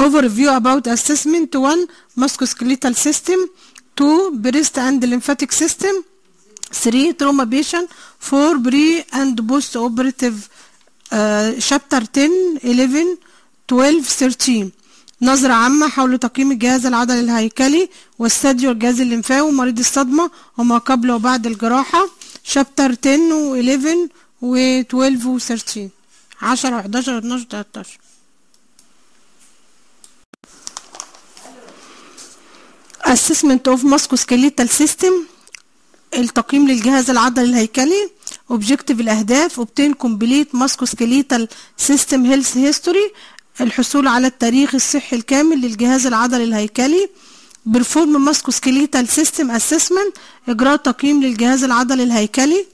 overview about assessment 1 musculoskeletal system 2 breast and lymphatic system 3 trauma patient 4 pre and post operative uh, chapter 10 11 12 13 نظرة عامة حول تقييم الجهاز العضلي الهيكلي واستاديو الجهاز الليمفاوي ومريض الصدمة وما قبل وبعد الجراحة شابتر 10 و 11 و 12 و 13 10 و 11 و 12 و 13 assessment of musculoskeletal system التقييم للجهاز العضلي الهيكلي objective الأهداف obtain complete musculoskeletal system health history الحصول على التاريخ الصحي الكامل للجهاز العضلي الهيكلي perform musculoskeletal system assessment إجراء تقييم للجهاز العضلي الهيكلي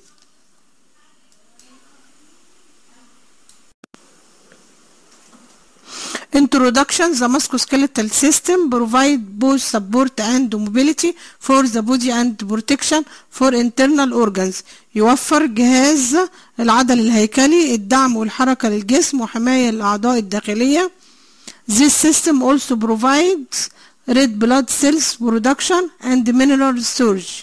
Introduction The musculoskeletal system provide both support and mobility for the body and protection for internal organs يوفر جهاز العضل الهيكلي الدعم والحركة للجسم وحماية للأعضاء الداخلية This system also provides red blood cells production and mineral storage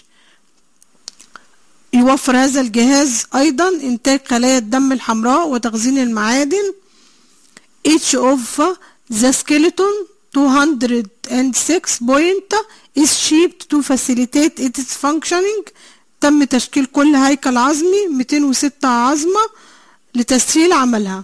يوفر هذا الجهاز أيضا إنتاج خلايا الدم الحمراء وتخزين المعادن each of the skeleton 206 point is shaped to facilitate its functioning تم تشكيل كل هيكل عظمي 206 عظمة لتسهيل عملها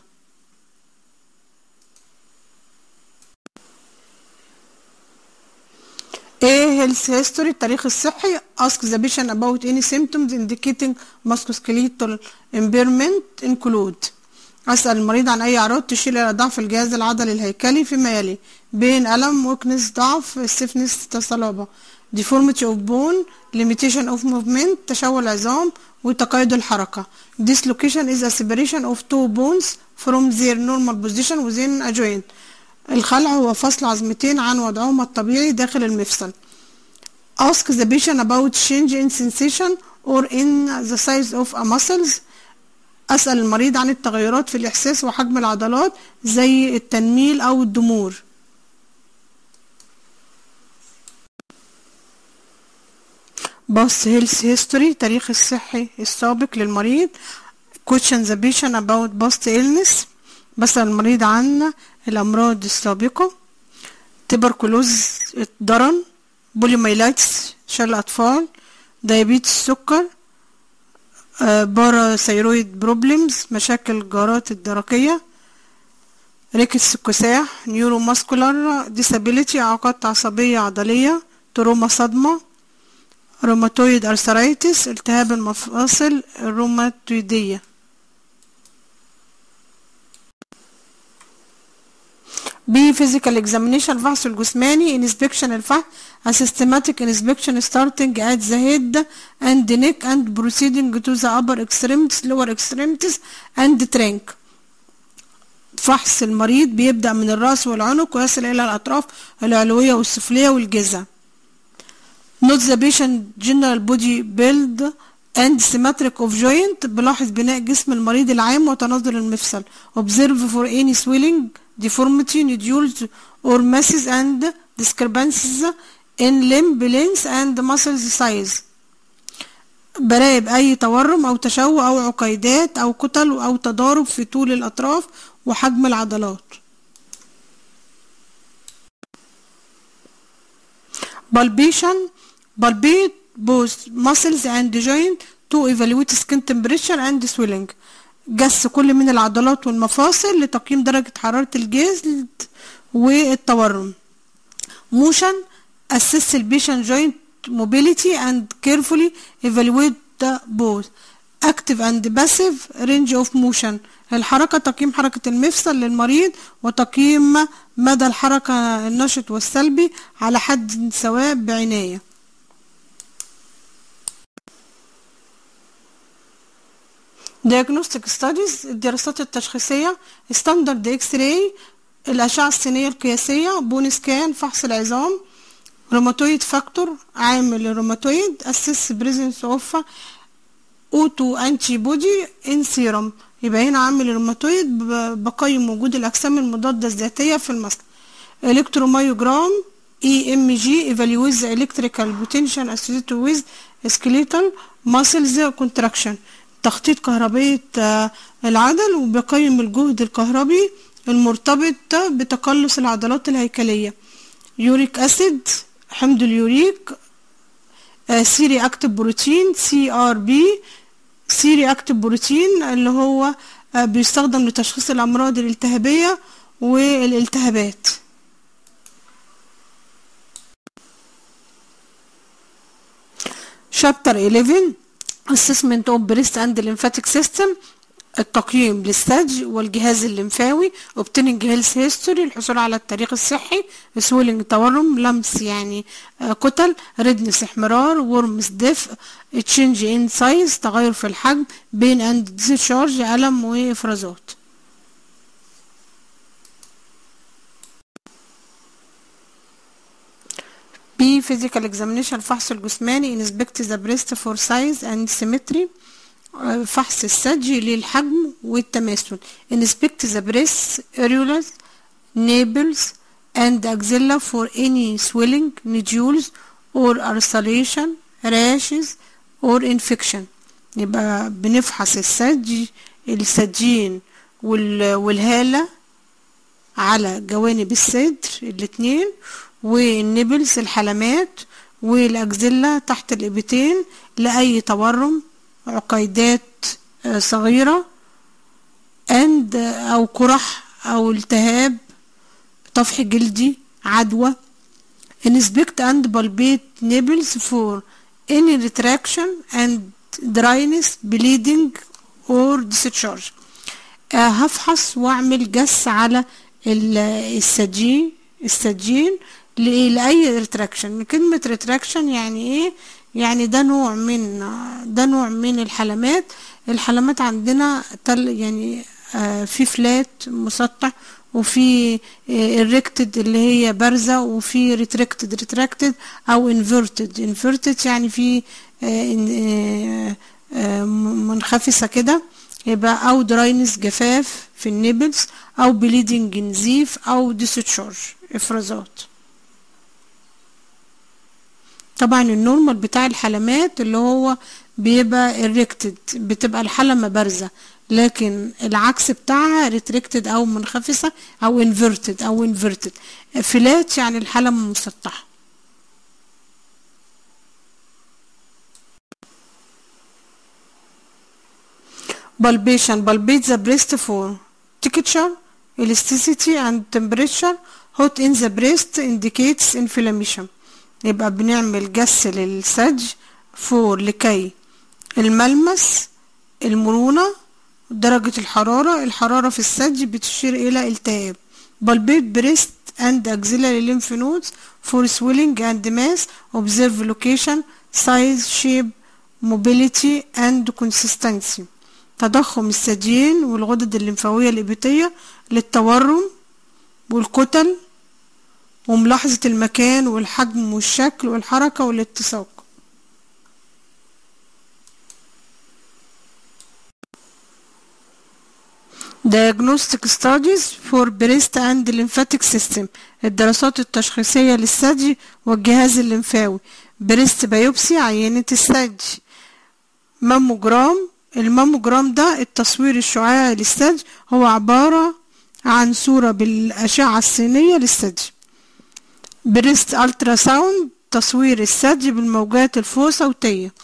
ايه health history التاريخ الصحي ask the patient about any symptoms indicating musculoskeletal impairment include أسأل المريض عن أي أعراض تشير إلى ضعف الجهاز العضلي الهيكلي فيما يلي بين ألم وكنس ضعف stiffness تصلبة deformity of bone limitation of movement تشوه العظام وتقيد الحركة dislocation is a separation of two bones from their normal position within a joint الخلع هو فصل عظمتين عن وضعهما الطبيعي داخل المفصل ask the patient about change in sensation or in the size of a muscles أسأل المريض عن التغيرات في الإحساس وحجم العضلات زي التنميل أو الضمور باص هيلث هيستوري تاريخ الصحي السابق للمريض question the patient about past illness بسأل المريض عن الأمراض السابقة تبركلوز الضرن بوليميلايتس شلل الأطفال ديابيتس السكر باراثيرويد بروبلمز مشاكل الجارات الدرقية ريكتس الكساح نيورو ماسكولار ديسابيليتي إعاقات عصبية عضلية تروما صدمة روماتويد أرثرايتس التهاب المفاصل الروماتويدية B physical examination فحص الجسماني inspection الفحص a systematic inspection starting at the head and the neck and proceeding to the upper extremities lower extremities and trunk فحص المريض بيبدأ من الرأس والعنق ويصل إلى الأطراف العلوية والسفلية والجذع Note the patient general body build and symmetric of joint بلاحظ بناء جسم المريض العام وتناظر المفصل observe for any swelling deformity nodules or masses and discrepancies in limb length and muscle size براقب أي تورم أو تشوه أو عقيدات أو كتل أو تضارب في طول الأطراف وحجم العضلات palpation palpate both muscles and joint to evaluate skin temperature and swelling جس كل من العضلات والمفاصل لتقييم درجة حرارة الجلد والتورم motion assess the patient joint mobility and carefully evaluate the both active and passive range of motion الحركة تقييم حركة المفصل للمريض وتقييم مدى الحركة النشط والسلبي على حد سواء بعناية diagnostic studies الدراسات التشخيصية standard x-ray الأشعة السينية القياسية بون سكان فحص العظام روماتويد فاكتور عامل الروماتويد assess presence of auto antibody in serum يبقى هنا عامل الروماتويد بقيم وجود الأجسام المضادة الذاتية في المصل electromyogram EMG evaluates the electrical potential associated with skeletal muscles contraction تخطيط كهربية العضل وبيقيم الجهد الكهربي المرتبط بتقلص العضلات الهيكلية يوريك أسيد حمض اليوريك سيري أكتف بروتين سي ار بي سيري أكتف بروتين اللي هو بيستخدم لتشخيص الأمراض الالتهابية والالتهابات شابتر 11 assessment of breast and lymphatic system التقييم للثدي والجهاز الليمفاوي obtaining health history الحصول على التاريخ الصحي swelling تورم لمس يعني كتل redness احمرار ورمز دفء change in size تغير في الحجم pain and discharge ألم وإفرازات B physical examination الفحص الجسماني inspect the breast for size and symmetry فحص الثدي للحجم والتماثل inspect the breast areolas nables and axilla for any swelling nodules or ulceration rashes or infection يبقى بنفحص الثدي الثديين والهالة على جوانب الصدر الاتنين والنبلز الحلمات والأجزلة تحت الإبتين لأي تورم عقيدات صغيرة and أو قرح أو التهاب طفح جلدي عدوى inspect and palpate nipples for any retraction and dryness bleeding or discharge هفحص واعمل جس على الثديين الثديين لأي ريتراكشن كلمة ريتراكشن يعني ايه يعني ده نوع من ده نوع من الحلمات الحلمات عندنا تل يعني آه في فلات مسطح وفي الريكتد اللي هي بارزة وفي ريتراكتد ريتراكتد او انفيرتد انفيرتد يعني في آه آه منخفصة كده يبقى او دراينس جفاف في النيبلز او بليدنج نزيف او ديستشارج افرازات طبعا النورمال بتاع الحلمات اللي هو بيبقى الريكتد بتبقى الحلمة بارزة لكن العكس بتاعها ريتريكتد او منخفصة او انفيرتد او انفيرتد فلات يعني الحلمة مسطحة palpation palpate the breast for texture elasticity and temperature hot in the breast indicates inflammation يبقى بنعمل جس للثدي فور لكي الملمس المرونة درجة الحرارة الحرارة في الثدي بتشير إلى التهاب بالبيت بريست and axillary lymph nodes for swelling and mass observe location size shape mobility and consistency تضخم الثديين والغدد الليمفاوية الإبطية للتورم والكتل وملاحظة المكان والحجم والشكل والحركة والاتساق Diagnostic studies for breast and lymphatic system الدراسات التشخيصية للثدي والجهاز الليمفاوي بريست بايوبسي عينة الثدي ماموجرام الماموجرام ده التصوير الشعاعي للثدي هو عبارة عن صورة بالأشعة السينية للثدي بريست الترا ساوند تصوير الثدي بالموجات الفوق صوتية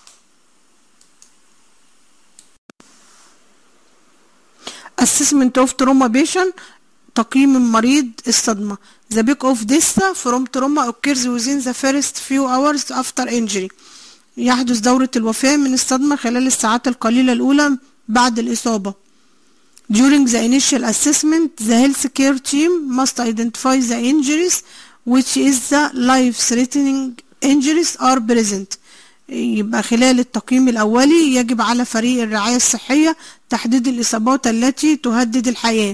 assessment of trauma patient تقييم المريض الصدمة the peak of death from trauma occurs within the first few hours after injury يحدث دورة الوفاة من الصدمة خلال الساعات القليلة الأولى بعد الإصابة During the initial assessment, the healthcare team must identify the injuries which is the life-threatening injuries are present. يبقى خلال التقييم الأولي يجب على فريق الرعاية الصحية تحديد الإصابات التي تهدد الحياة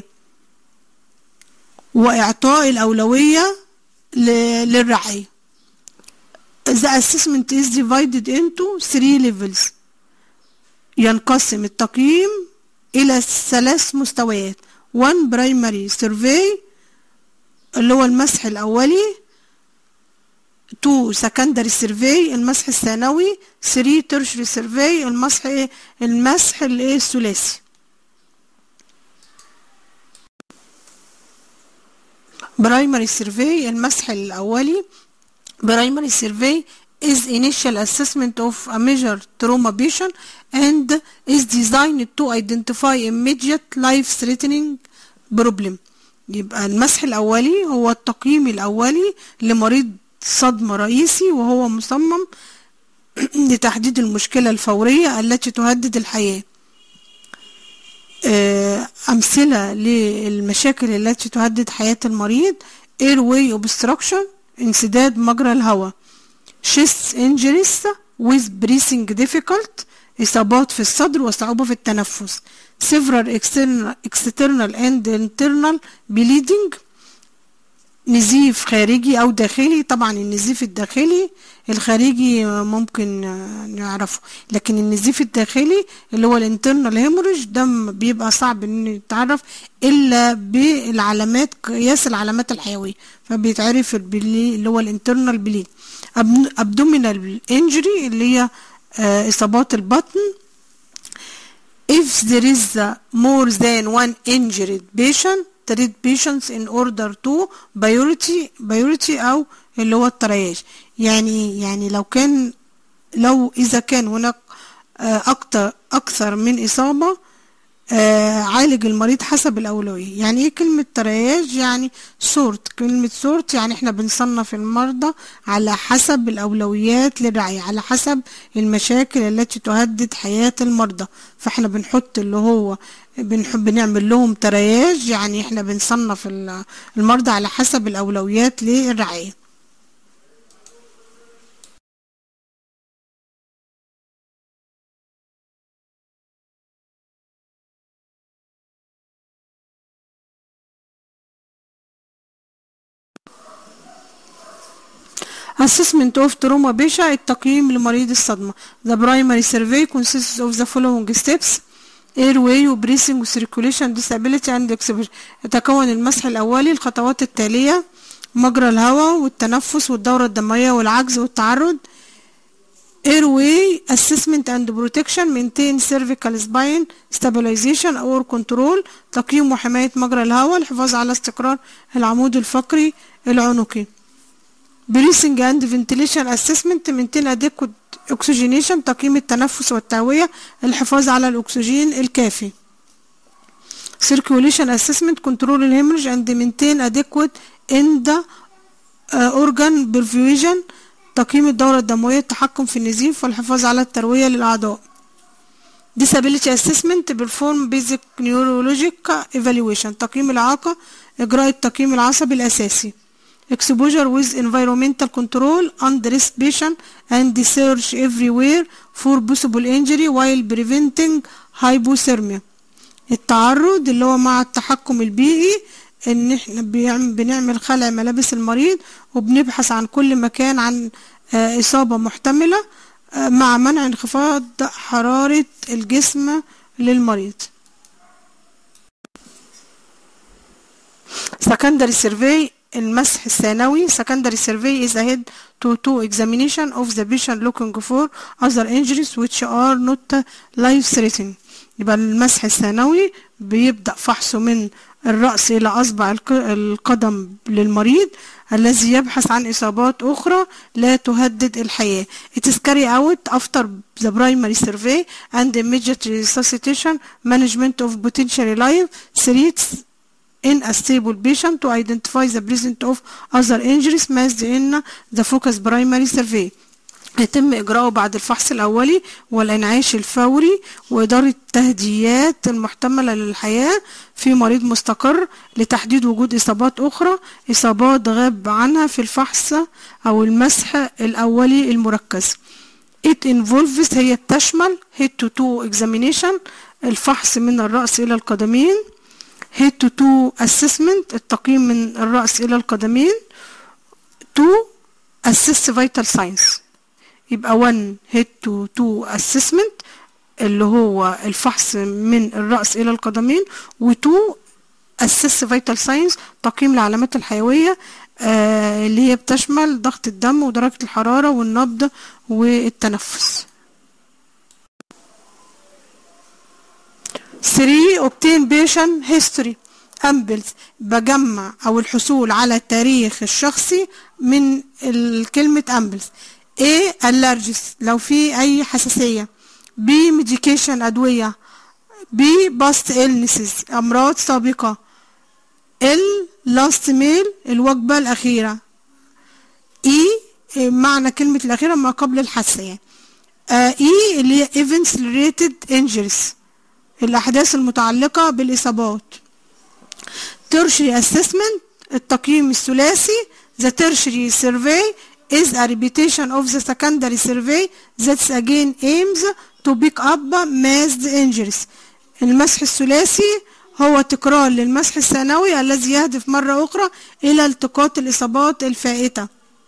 وإعطاء الأولوية للرعاية. The assessment is divided into three levels. ينقسم التقييم إلى ثلاث مستويات. One primary survey اللي هو المسح الأولي 2 secondary survey المسح الثانوي 3 tertiary survey المسح ايه المسح الايه الثلاثي primary survey المسح الأولي primary survey is initial assessment of a major trauma patient and is designed to identify immediate life threatening problem يبقى المسح الأولي هو التقييم الأولي لمريض صدمة رئيسي وهو مصمم لتحديد المشكلة الفورية التي تهدد الحياة أمثلة للمشاكل التي تهدد حياة المريض airway obstruction انسداد مجرى الهواء chest injuries with breathing difficult إصابات في الصدر وصعوبة في التنفس several external, external and internal bleeding نزيف خارجي أو داخلي طبعا النزيف الداخلي الخارجي ممكن نعرفه لكن النزيف الداخلي اللي هو الانترنال هيموريج ده بيبقى صعب ان يتعرف الا بالعلامات قياس العلامات الحيويه فبيتعرف اللي هو الانترنال بليد ابدومينال انجري اللي هي اصابات البطن if there is more than one injured patient treat patients in order to priority priority او اللي هو الترياج يعني يعني لو كان لو اذا كان هناك اكتر اكثر من اصابه آه عالج المريض حسب الأولوية يعني ايه كلمة ترياج يعني سورت كلمة سورت يعني احنا بنصنف المرضى على حسب الأولويات للرعاية على حسب المشاكل التي تهدد حياة المرضى فاحنا بنحط اللي هو بنحب نعمل لهم ترياج يعني احنا بنصنف المرضى على حسب الأولويات للرعاية assessment of trauma بشع التقييم لمريض الصدمة the primary survey consists of the following steps airway و breathing و circulation disability and exposure يتكون المسح الأولي الخطوات التالية مجرى الهواء والتنفس والدورة الدموية والعجز والتعرض airway assessment and protection maintain cervical spine stabilization or control تقييم وحماية مجرى الهواء الحفاظ على استقرار العمود الفقري العنقي breathing and ventilation assessment maintain adequate oxygenation تقييم التنفس والتهوية الحفاظ على الأكسجين الكافي circulation assessment control الهemorrhage and maintain adequate end uh, organ perfusion تقييم الدورة الدموية التحكم في النزيف والحفاظ على التروية للأعضاء disability assessment perform basic neurologic evaluation تقييم الإعاقة إجراء التقييم العصبي الأساسي exposure with environmental control and respiration and search everywhere for possible injury while preventing hypothermia التعرض اللي هو مع التحكم البيئي ان احنا بنعمل خلع ملابس المريض وبنبحث عن كل مكان عن اصابة محتملة مع منع انخفاض حرارة الجسم للمريض secondary survey المسح الثانوي secondary survey is ahead to to examination of the patient looking for other injuries which are not life threatening يبقى المسح الثانوي بيبدأ فحصه من الرأس إلى أصبع القدم للمريض الذي يبحث عن إصابات أخرى لا تهدد الحياة. It is carried out after the primary survey and immediate resuscitation management of potentially life threats in a stable patient to identify the presence of other injuries masked in the focus primary survey. يتم إجراءه بعد الفحص الأولي والإنعاش الفوري وإدارة التهديات المحتملة للحياة في مريض مستقر لتحديد وجود إصابات أخرى إصابات غاب عنها في الفحص أو المسح الأولي المركز. It involves هي بتشمل head to toe examination الفحص من الرأس إلى القدمين head to toe assessment التقييم من الرأس إلى القدمين to assess vital signs يبقى 1 head to toe assessment اللي هو الفحص من الرأس إلى القدمين و 2 assess vital signs تقييم العلامات الحيوية آه اللي هي بتشمل ضغط الدم ودرجة الحرارة والنبض والتنفس 3 obtain patient history امبلز بجمع او الحصول على التاريخ الشخصي من كلمة امبلز A allergies لو في اي حساسية B medication ادوية B past illnesses امراض سابقة L last meal الوجبة الاخيرة E معنى كلمة الاخيرة ما قبل الحادثة يعني آه E اللي هي events related injuries الاحداث المتعلقة بالاصابات tertiary assessment التقييم الثلاثي the tertiary survey is a repetition of the secondary survey that again aims to pick up massed injuries المسح الثلاثي هو تكرار للمسح الثانوي الذي يهدف مرة أخرى إلى التقاط الإصابات الفائتة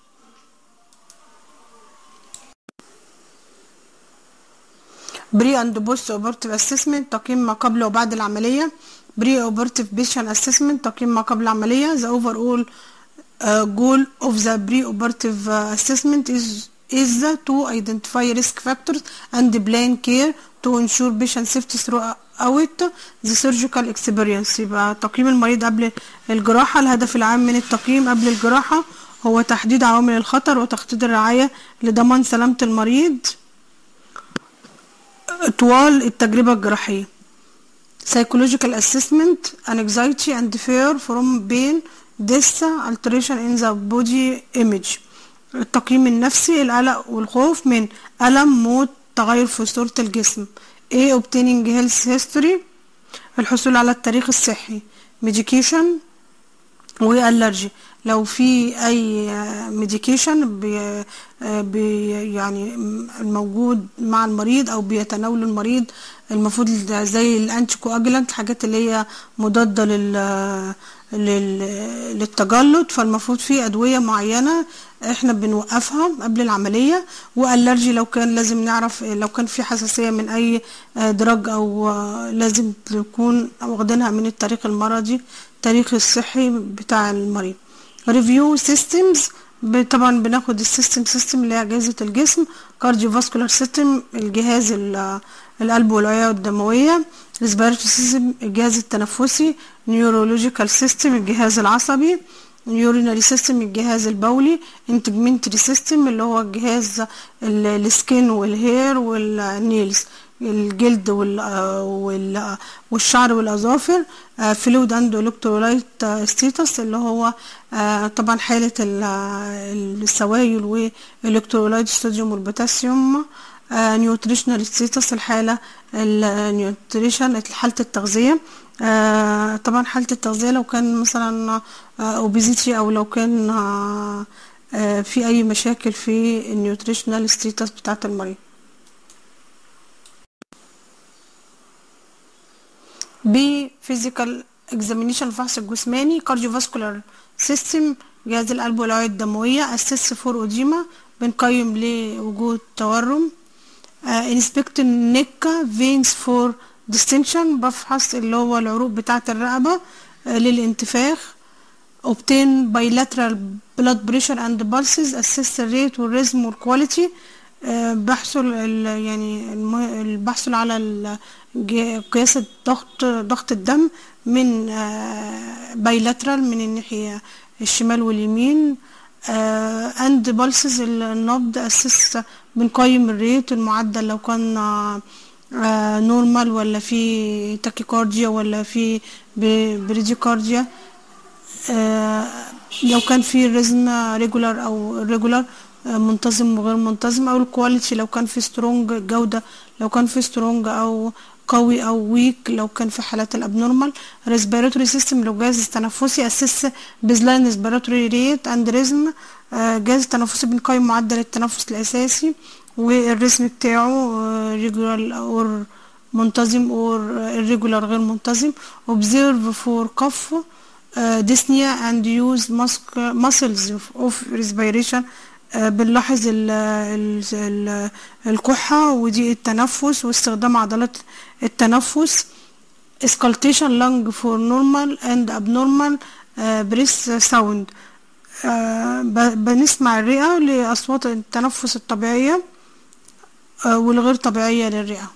بري اند بوست اوبرتيف اسسمنت تقييم ما قبل وبعد العمليه بري اوبرتيف بيشن اسسمنت تقييم ما قبل العمليه ذا اوفر اول جول اوف ذا بري اوبرتيف اسسمنت is is to identify risk factors and plan care to ensure patient safety throughout the surgical experience يبقى تقييم المريض قبل الجراحة الهدف العام من التقييم قبل الجراحة هو تحديد عوامل الخطر وتخطيط الرعاية لضمان سلامة المريض طوال التجربة الجراحية psychological assessment anxiety and fear from pain death alteration in the body image التقييم النفسي القلق والخوف من ألم موت تغير في صورة الجسم A obtaining health history الحصول على التاريخ الصحي medication والالرجي لو في اي ميديكيشن بي بي يعني الموجود مع المريض او بيتناوله المريض المفروض زي الانتي كواجلانت الحاجات اللي هي مضاده لل للتجلط فالمفروض في ادويه معينه احنا بنوقفها قبل العمليه والرجي لو كان لازم نعرف لو كان في حساسيه من اي دراج او لازم تكون واخدينها من التاريخ المرضي التاريخ الصحي بتاع المريض ريفيو سيستمز طبعا بناخد السيستم سيستم اللي هي اجهزه الجسم كارديو فاسكولار سيستم الجهاز القلب والاوعيه الدمويه ريسبيراتوري سيستم الجهاز التنفسي نيورولوجيكال سيستم الجهاز العصبي يورينري سيستم الجهاز البولي انتجمنتري سيستم اللي هو الجهاز السكين والهير والنيلز الجلد وال والشعر والاظافر فلويد اند الكترولايت ستيتس اللي هو طبعا حاله السوائل والالكترولايت الصوديوم والبوتاسيوم نيوتريشنال ستيتس الحاله النيوتريشن حاله التغذيه آه طبعا حالة التغذية لو كان مثلا اوبيزيتي او لو كان آه آه في اي مشاكل في النيوتريشنال ستيتس بتاعة المريض بي فيزيكال اكزامينيشن الفحص الجسماني كارديوفاسكولار سيستم جهاز القلب والاوعية الدموية اسس فور اوديما بنقيم لوجود تورم انسبكت نيكا فينز فور ديستنشن بفحص اللي هو العروق بتاعة الرقبة للانتفاخ obtain bilateral blood pressure and pulses assess the rate والريزم والكواليتي بحصل يعني بحصل على قياس الضغط ضغط الدم من بايلاترال من الناحية الشمال واليمين اند بالسز النبض اسس بنقيم الريت المعدل لو كان نورمال ولا في تاكيكارديا ولا في بريديكارديا لو كان في ريزم ريجولار او ريجولار منتظم وغير منتظم او الكواليتي لو كان في سترونج جودة لو كان في سترونج او قوي او ويك لو كان في حالات الابنورمال ريسبيراتوري سيستم لو جهاز تنفسي اسس بيزلاين ريسبيراتوري ريت اند ريزم جهاز التنفسي بنقيم معدل التنفس الاساسي والرسم بتاعه ريجولار اور منتظم اور irregular غير منتظم observe for cough dyspnea and use muscles of respiration بنلاحظ ال ال الكحة وضيق التنفس واستخدام عضلات التنفس auscultation lung for normal and abnormal uh, breath sound آه، ب- بنسمع الرئة لأصوات التنفس الطبيعية آه، والغير طبيعية للرئة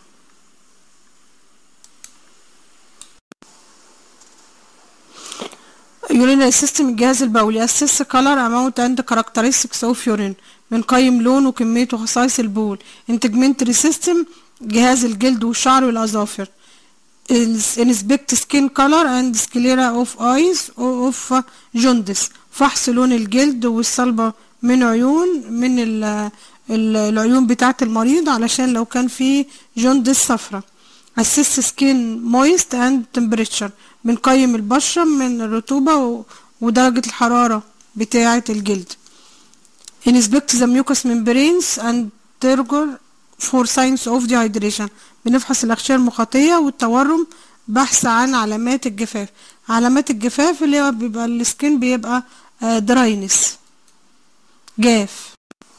urinary system الجهاز البولي assess color amount and characteristics of urine بنقيم لون وكمية وخصائص البول integumentary system جهاز الجلد والشعر والأظافر inspect skin color and sclera of eyes of jaundice فحص لون الجلد والصلبة من عيون من ال ال العيون بتاعة المريض علشان لو كان في جوندس صفرة assess skin moist and temperature بنقيم البشرة من الرطوبة و- ودرجة الحرارة بتاعة الجلد inspect the mucous membranes and turgor for signs of dehydration بنفحص الأغشية المخاطية والتورم بحث عن علامات الجفاف علامات الجفاف اللي هو بيبقى السكين بيبقى دراينس جاف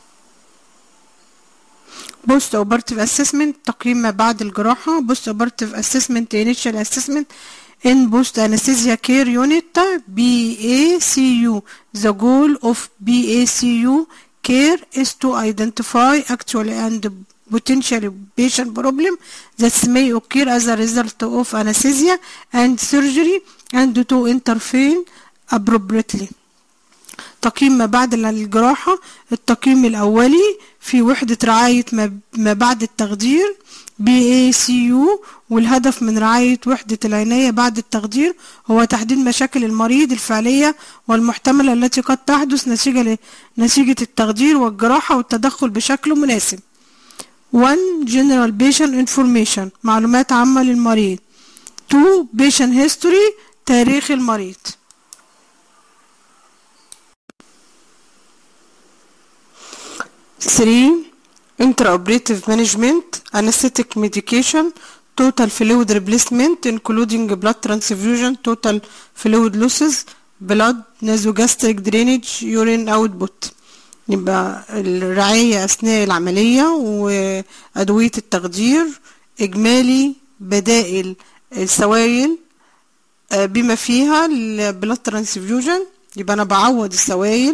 بوست اوبرتيف اسسمنت تقييم ما بعد الجراحة بوست اوبرتيف اسسمنت initial assessment in post anesthesia care unit BACU the goal of BACU care is to identify actual and potential patient problem that may occur as a result of anesthesia and surgery and to intervene appropriately تقييم ما بعد الجراحة التقييم الأولي في وحدة رعاية ما ما بعد التخدير BACU والهدف من رعاية وحدة العناية بعد التخدير هو تحديد مشاكل المريض الفعلية والمحتملة التي قد تحدث نتيجة ل- نتيجة التخدير والجراحة والتدخل بشكل مناسب 1 General Patient Information معلومات عامة للمريض 2 Patient History تاريخ المريض Three, intraoperative management, anesthetic medication, total fluid replacement including blood transfusion, total fluid losses, blood, nasogastric drainage, urine output. يبقى الرعاية أثناء العملية وأدوية التخدير إجمالي بدائل السوائل آه، بما فيها البلاد ترانسفيوجن يبقى أنا بعوض السوائل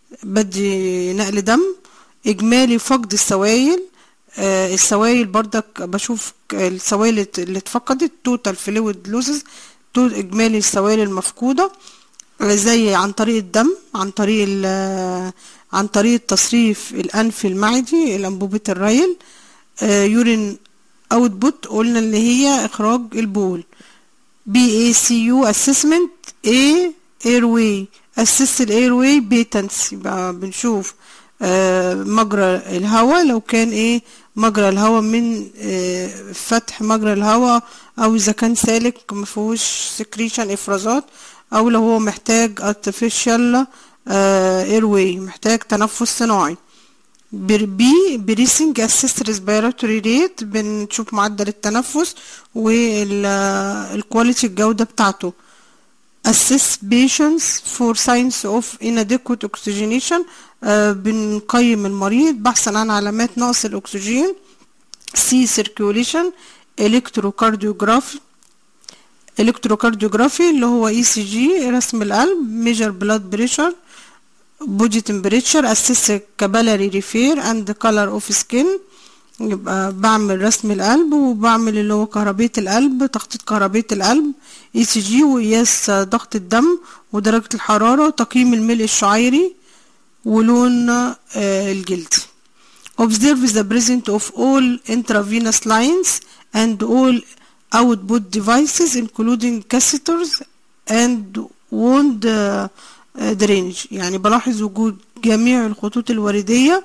بدي نقل دم إجمالي فقد السوائل آه، السوائل برضك بشوف ك- السوائل اللي اتفقدت توتال فلويد لوزز إجمالي السوائل المفقودة آه، زي عن طريق الدم عن طريق ال- عن طريق التصريف الأنفي المعدي الأنبوبة الريل يورين اوتبوت قلنا اللي هي إخراج البول BACU assessment A airway assess الايرواي بيتنس يبقى بنشوف آه، مجرى الهواء لو كان ايه مجرى الهواء من آه، فتح مجرى الهواء او اذا كان سالك مفيهوش سكريشن افرازات او لو هو محتاج artificial ايرواي محتاج تنفس صناعي بي بريسنج اسيست ريسبيراتوري ريت بنشوف معدل التنفس والكواليتي الجودة بتاعته assess patients for signs of inadequate oxygenation آه بنقيم المريض بحثا عن علامات نقص الأكسجين C circulation electrocardiography electrocardiography اللي هو ECG رسم القلب measure blood pressure body temperature assess capillary repair and color of skin يبقى بعمل رسم القلب وبعمل اللي هو كهربية القلب تخطيط كهربية القلب اي سي جي وقياس ضغط الدم ودرجة الحرارة وتقييم الملء الشعيري ولون آه، الجلد observe the presence of all intravenous lines and all output devices including catheters and wound uh, drainage يعني بلاحظ وجود جميع الخطوط الوردية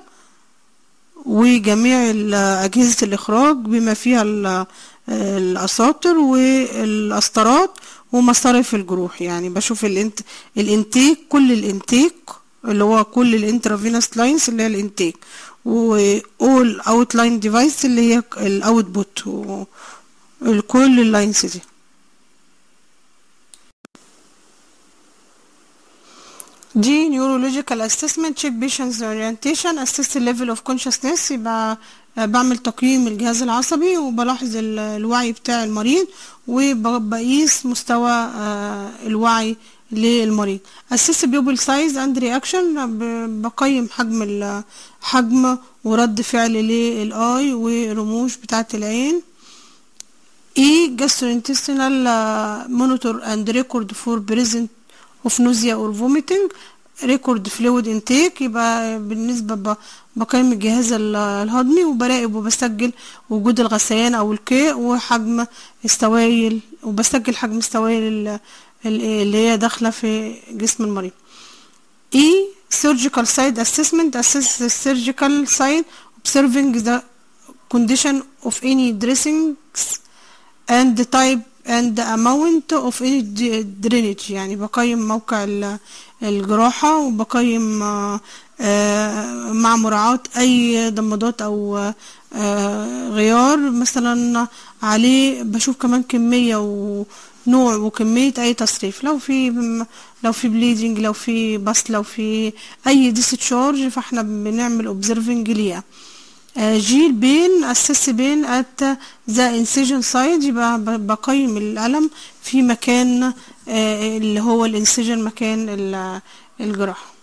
وجميع ال- أجهزة الإخراج بما فيها ال- الأساطر والقسطرات ومصارف الجروح يعني بشوف الانت... الانتيك كل الانتيك اللي هو كل الانترافينوس لاينز اللي هي الانتيك وall outline device اللي هي الاوتبوت كل اللاينز دي دي neurological assessment check patient's orientation assess the level of consciousness يبقى بعمل تقييم الجهاز العصبي وبلاحظ ال- الوعي بتاع المريض وبقيس مستوى آه، الوعي للمريض assess pupil size and reaction ب- بقيم حجم ال- حجم ورد فعل للاي ورموش بتاعة العين E gastrointestinal uh, monitor and record for present of nausea or vomiting record fluid intake يبقى بالنسبة ب- بقيم الجهاز ال- الهضمي وبراقب وبسجل وجود الغثيان أو القيء وحجم السوائل وبسجل حجم السوائل ال- ال- اللي هي داخلة في جسم المريض E surgical site assessment assess the surgical site observing the condition of any dressings and the type and the amount of any d- drainage يعني بقيم موقع ال- الجراحة وبقيم آه، آه، مع مراعاة أي ضمادات أو آه، غيار مثلا عليه بشوف كمان كمية ونوع وكمية أي تصريف لو في لو في بليدنج لو في بس لو في أي ديستشارج فاحنا بنعمل observing ليها آه، جي البين اسس بين ات ذا انسيجن سايد يبقى ب- بقيم الألم في مكان آه، اللي هو الانسيجن مكان ال- الجراحة